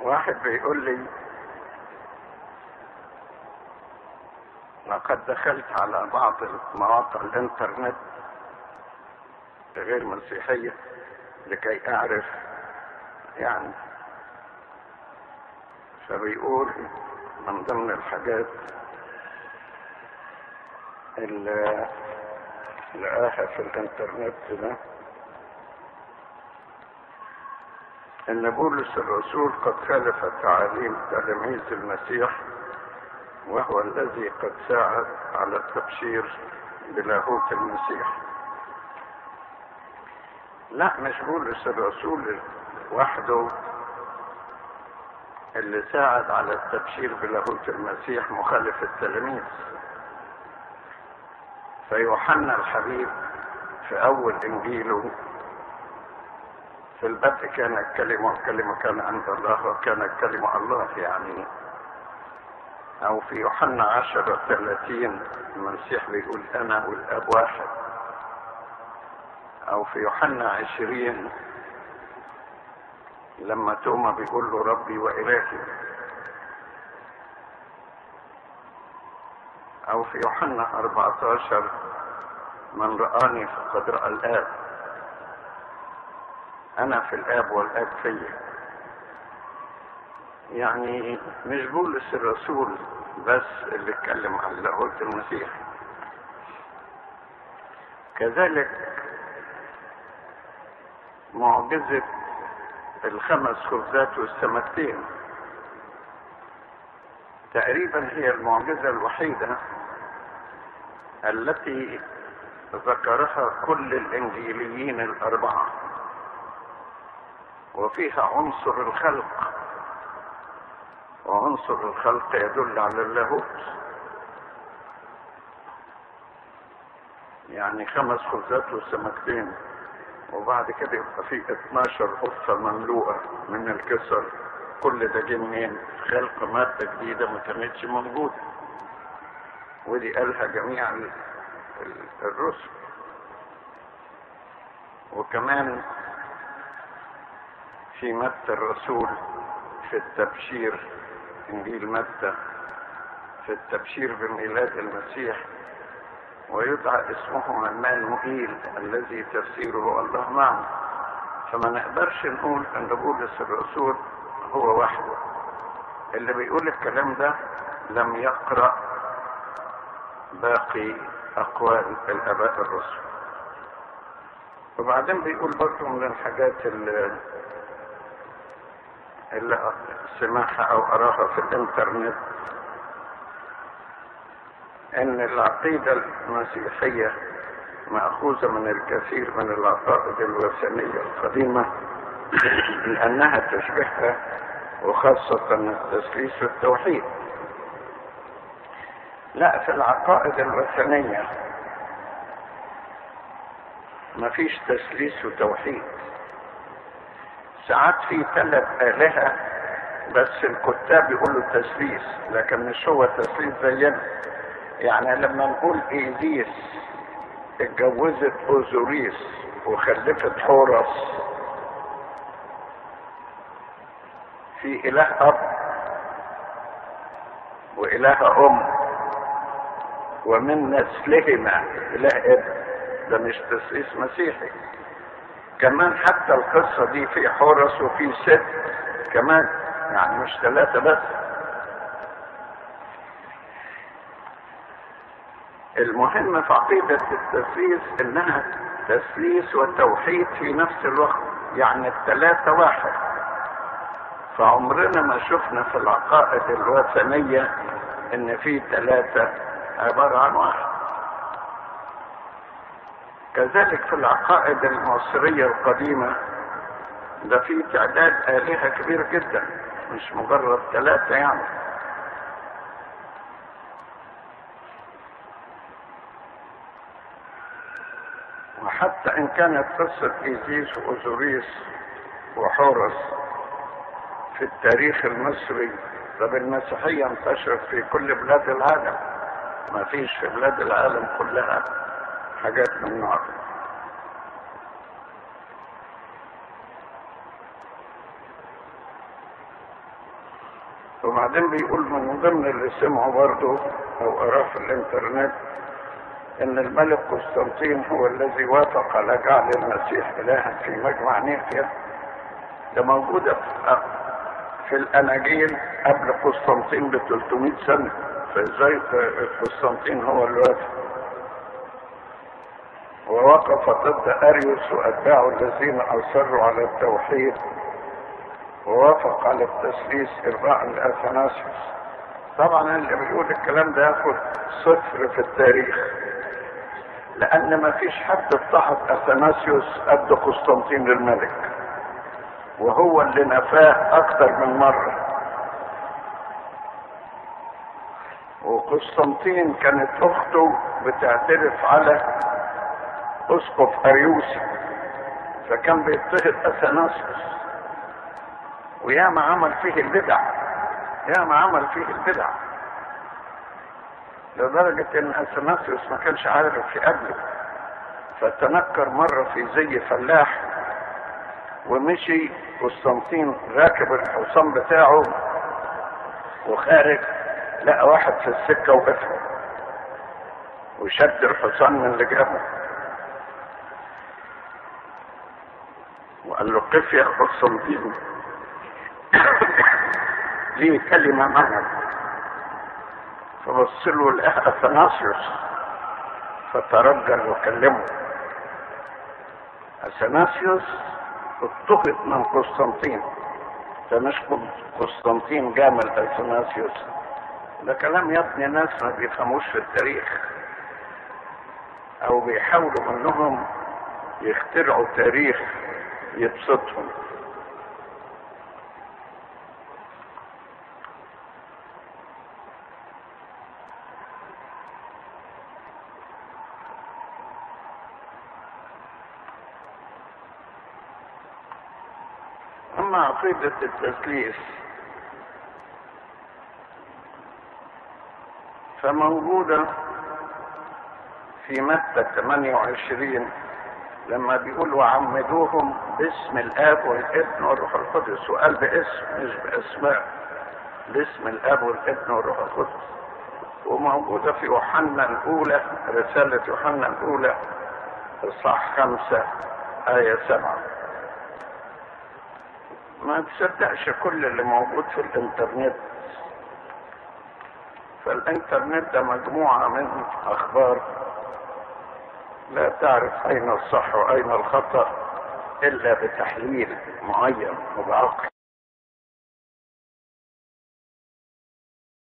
واحد بيقول لي لقد دخلت على بعض مواقع الانترنت غير مسيحية لكي اعرف يعني فبيقول من ضمن الحاجات اللي لقاها في الانترنت ده ان بولس الرسول قد خالف تعاليم تلاميذ المسيح وهو الذي قد ساعد على التبشير بلاهوت المسيح لا مش بولس الرسول وحده اللي ساعد على التبشير بلاهوت المسيح مخالف التلاميذ فيوحنا الحبيب في اول انجيله في البدء كان الكلمة والكلمة كان عند الله وكان الكلمة الله يعني أو في يوحنا عشرة ثلاثين المسيح بيقول أنا والأب واحد أو في يوحنا عشرين لما توما بيقول له ربي وإلهي أو في يوحنا 14 من رآني فقد رأى الآب أنا في الآب والآب فيا يعني مش بولس الرسول بس اللي اتكلم عن لاهوت المسيح كذلك معجزة الخمس خبزات والسمكتين تقريبا هي المعجزة الوحيدة التي ذكرها كل الانجيليين الاربعه وفيها عنصر الخلق وعنصر الخلق يدل على اللاهوت يعني خمس خبزات وسمكتين وبعد كده يبقى في 12 قصة مملوءة من الكسر كل ده جه منين؟ خلق مادة جديدة ما كانتش موجودة ودي قالها جميع الرسل وكمان في متى الرسول في التبشير انجيل متى في التبشير بميلاد المسيح ويدعى اسمه عمانوئيل الذي تفسيره الله معه فما نقدرش نقول ان بولس الرسول هو وحده اللي بيقول الكلام ده لم يقرأ باقي اقوال الاباء الرسل وبعدين بيقول برضه من الحاجات اللي اللي سمعها او اراها في الانترنت ان العقيدة المسيحية مأخوذة من الكثير من العقائد الوثنية القديمة لأنها تشبهها وخاصة التثليث والتوحيد لا في العقائد الوثنية مفيش تثليث وتوحيد ساعات في ثلاث آلهة بس الكتاب يقولوا تثليث لكن مش هو تثليث زينا يعني لما نقول ايزيس اتجوزت اوزوريس وخلفت حورس في اله اب واله ام ومن نسلهما اله ابن ده مش تسليس مسيحي كمان حتى القصة دي في حورس وفي ست كمان يعني مش ثلاثة بس المهم في عقيدة التثليث انها تثليث وتوحيد في نفس الوقت يعني الثلاثة واحد فعمرنا ما شفنا في العقائد الوثنية ان في ثلاثة عبارة عن واحد كذلك في العقائد المصرية القديمة ده في تعداد آلهة كبير جدا مش مجرد ثلاثة يعني وحتى ان كانت قصة ايزيس واوزوريس وحورس في التاريخ المصري طب المسيحية انتشرت في كل بلاد العالم ما فيش في بلاد العالم كلها حاجات من النوع وبعدين بيقول من ضمن اللي سمعوا برضه او قراه في الانترنت ان الملك قسطنطين هو الذي وافق على جعل المسيح الها في مجمع نيقيا ده موجودة في, في الاناجيل قبل قسطنطين ب 300 سنة فازاي قسطنطين هو اللي وافق ووقف ضد اريوس واتباعه الذين اصروا على التوحيد ووافق على التثليث ارضاء الاثناسيوس طبعا اللي بيقول الكلام ده ياخد صفر في التاريخ لان ما فيش حد اضطهد اثناسيوس قد قسطنطين الملك وهو اللي نفاه اكتر من مره وقسطنطين كانت اخته بتعترف على اسقف اريوسي فكان بيضطهد اثناسيوس وياما عمل فيه البدع ياما عمل فيه البدع لدرجة ان اثناسيوس ما كانش عارف يقابله فتنكر مرة في زي فلاح ومشي قسطنطين راكب الحصان بتاعه وخارج لقى واحد في السكة وقفه وشد الحصان من اللي جابه وقال له قف يا قسطنطين ليه كلمة معك فبص له لقى اثناسيوس فترجل وكلمه اثناسيوس اضطهد من قسطنطين فمش قسطنطين جامل اثناسيوس ده كلام يبني ناس ما بيفهموش في التاريخ او بيحاولوا انهم يخترعوا تاريخ يبسطهم أما عقيدة التثليث فموجودة في متى 28 لما بيقول وعمدوهم باسم الاب والابن والروح القدس وقال باسم مش باسماء باسم الاب والابن والروح القدس وموجودة في يوحنا الأولى رسالة يوحنا الأولى إصحاح خمسة آية سبعة ما تصدقش كل اللي موجود في الانترنت فالانترنت ده مجموعة من اخبار لا تعرف اين الصح واين الخطأ الا بتحليل معين وبعقل